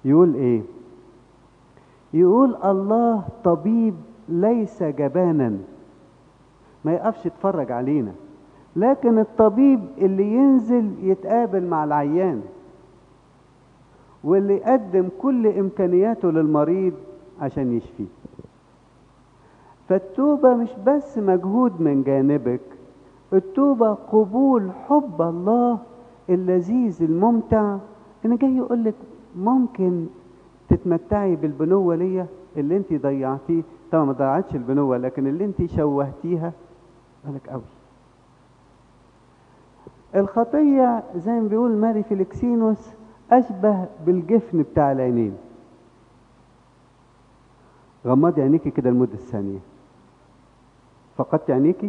يقول ايه يقول الله طبيب ليس جبانا ما يقفش يتفرج علينا لكن الطبيب اللي ينزل يتقابل مع العيان واللي يقدم كل امكانياته للمريض عشان يشفيه فالتوبه مش بس مجهود من جانبك التوبه قبول حب الله اللذيذ الممتع ان جاي يقول لك ممكن تتمتعي بالبنوه ليا اللي انت ضيعتيه طبعا ما ضيعتش البنوه لكن اللي انت شوهتيها بالك قوي الخطيه زي ما بيقول ماري فيليكسينوس اشبه بالجفن بتاع العينين غمضي عينيكي كده لمده ثانيه فقدت عينيكي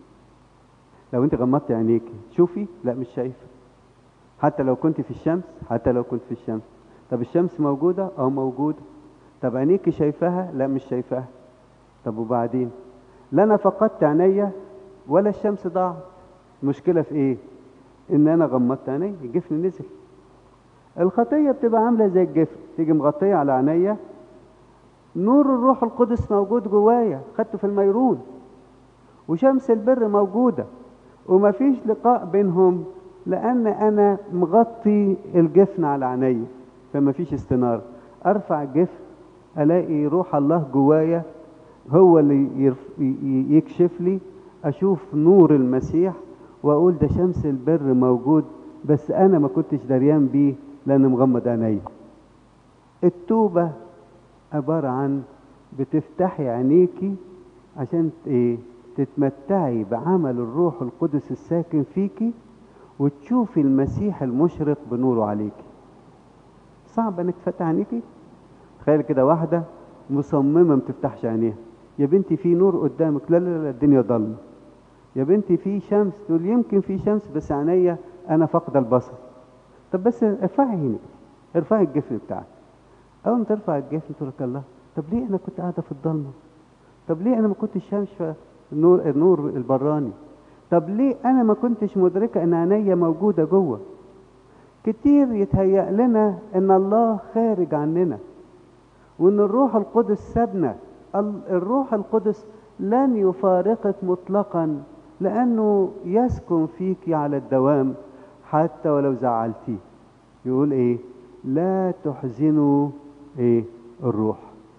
لو انت غمضتي عينيكي شوفي لا مش شايفه حتى لو كنت في الشمس حتى لو كنت في الشمس طب الشمس موجوده اه موجوده طب عينيكي شايفاها لا مش شايفاها طب وبعدين لا انا فقدت عينيا ولا الشمس ضاعت المشكله في ايه ان انا غمضت عيني الجفن نزل الخطيه بتبقى عامله زي الجفن تيجي مغطيه على عينيا نور الروح القدس موجود جوايا خدته في الميرون وشمس البر موجوده ومفيش لقاء بينهم لان انا مغطي الجفن على عيني فمفيش استناره ارفع الجفن الاقي روح الله جوايا هو اللي يرف... يكشف لي اشوف نور المسيح واقول ده شمس البر موجود بس انا ما كنتش دريان بيه لان مغمض عينيا التوبه عباره عن بتفتحي عينيكي عشان ايه تتمتعي بعمل الروح القدس الساكن فيكي وتشوفي المسيح المشرق بنوره عليكي صعب انك تفتح عينيكي تخيل كده واحده مصممه ما تفتحش عينيها يا بنتي في نور قدامك لا لا لا الدنيا ضلمه يا بنتي في شمس تقول يمكن في شمس بس عينيا انا فاقده البصر طب بس ارفعي عينك ارفعي الجفن بتاعك اول ما ترفع الجفن تقول لك الله طب ليه انا كنت قاعده في الضلمه طب ليه انا ما كنتش شايفه النور النور البراني طب ليه انا ما كنتش مدركه ان عينيا موجوده جوه كتير يتهيأ لنا ان الله خارج عننا وان الروح القدس سابنا الروح القدس لن يفارقك مطلقا لانه يسكن فيك على الدوام حتى ولو زعلتيه يقول ايه لا تحزنوا ايه الروح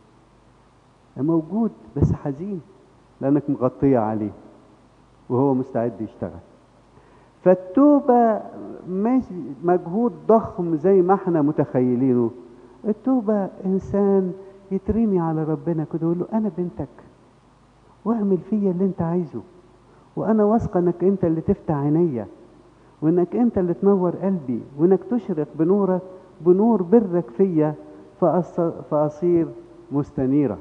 موجود بس حزين لانك مغطيه عليه وهو مستعد يشتغل فالتوبة مش مجهود ضخم زي ما احنا متخيلينه التوبة انسان يترمي على ربنا كده يقول له انا بنتك واعمل فيا اللي انت عايزه وانا واثقه انك انت اللي تفتح عينيا وانك انت اللي تنور قلبي وانك تشرق بنورك بنور برك فيا فاصير مستنيره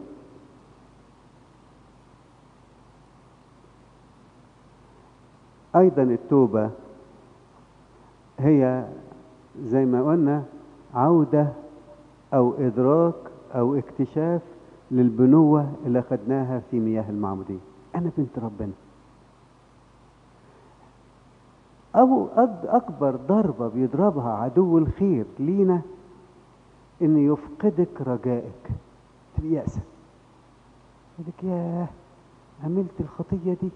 ايضا التوبه هي زي ما قلنا عوده او ادراك او اكتشاف للبنوه اللي خدناها في مياه المعموديه انا بنت ربنا أو أكبر ضربة بيضربها عدو الخير لينا إن يفقدك رجائك تبقى يأسة يقولك ياه عملت الخطية دي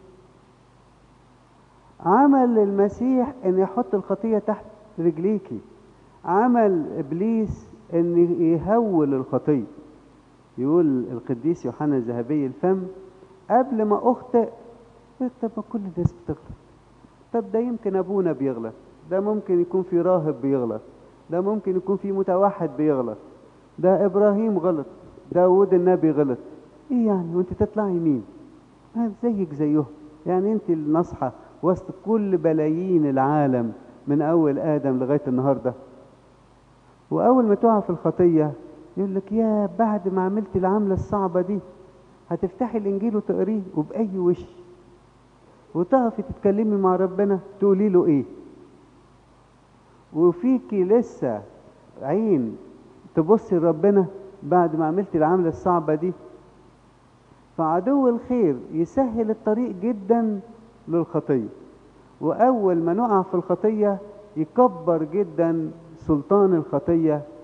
عمل المسيح إن يحط الخطية تحت رجليكي عمل إبليس إن يهول الخطية يقول القديس يوحنا الذهبي الفم قبل ما أخطئ طب ما كل الناس بتغلط طب ده يمكن ابونا بيغلط ده ممكن يكون في راهب بيغلط ده ممكن يكون في متوحد بيغلط ده ابراهيم غلط داود النبي غلط ايه يعني وانت تطلعي مين زيك زيهم يعني انت النصحة وسط كل بلايين العالم من اول ادم لغاية النهاردة واول ما تقع في الخطية يقول لك يا بعد ما عملت العملة الصعبة دي هتفتحي الانجيل وتقريه وبأي وش وتقفي تتكلمي مع ربنا تقولي له ايه وفيكي لسه عين تبصي لربنا بعد ما عملتي العملة الصعبة دي فعدو الخير يسهل الطريق جدا للخطية وأول ما نقع في الخطية يكبر جدا سلطان الخطية